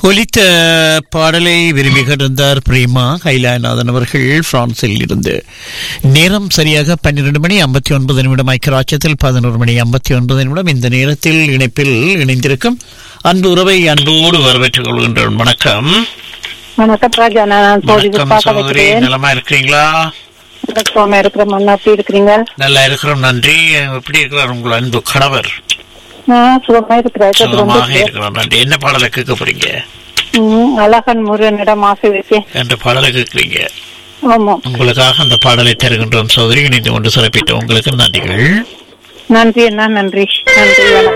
ஒலித்த பாடலை விரும்பி கிடந்தார் பிரேமா கைலாயநாதன் அவர்கள் பிரான்சில் இருந்து நேரம் சரியாக பன்னிரண்டு மணி ஐம்பத்தி ஒன்பது நிமிடம் ஐக்கியராட்சத்தில் பதினோரு மணி ஐம்பத்தி ஒன்பது நிமிடம் இந்த நேரத்தில் இணைப்பில் இணைந்திருக்கும் அன்பு உறவை அன்போடு வரவேற்றுக் கொள்கின்றோம் வணக்கம் வணக்கம் ராஜா நான் சோதி வணக்கம் பார்க்க சகோதரி வைக்கிறேன் நலமா இருக்கிறீங்களா சுவாமி இருக்கிற மண்ணா எப்படி இருக்கிறீங்க நல்லா இருக்கிறோம் நன்றி எப்படி இருக்கிறார் உங்கள் அன்பு கணவர் நான் சுகமா இருக்கிறேன் இது ரொம்ப சுகமாக இருக்கிறோம் நன்றி என்ன பாடலை கேட்க போறீங்க ம், அழகன் முருகனிடம் ஆசை வைத்தேன் என்ற பாடலை கேட்கிறீங்க ஆமா உங்களுக்காக அந்த பாடலை தருகின்றோம் சோதரி இணைந்து கொண்டு சிறப்பித்த உங்களுக்கு நன்றிகள் நன்றி அண்ணா நன்றி நன்றி வணக்கம்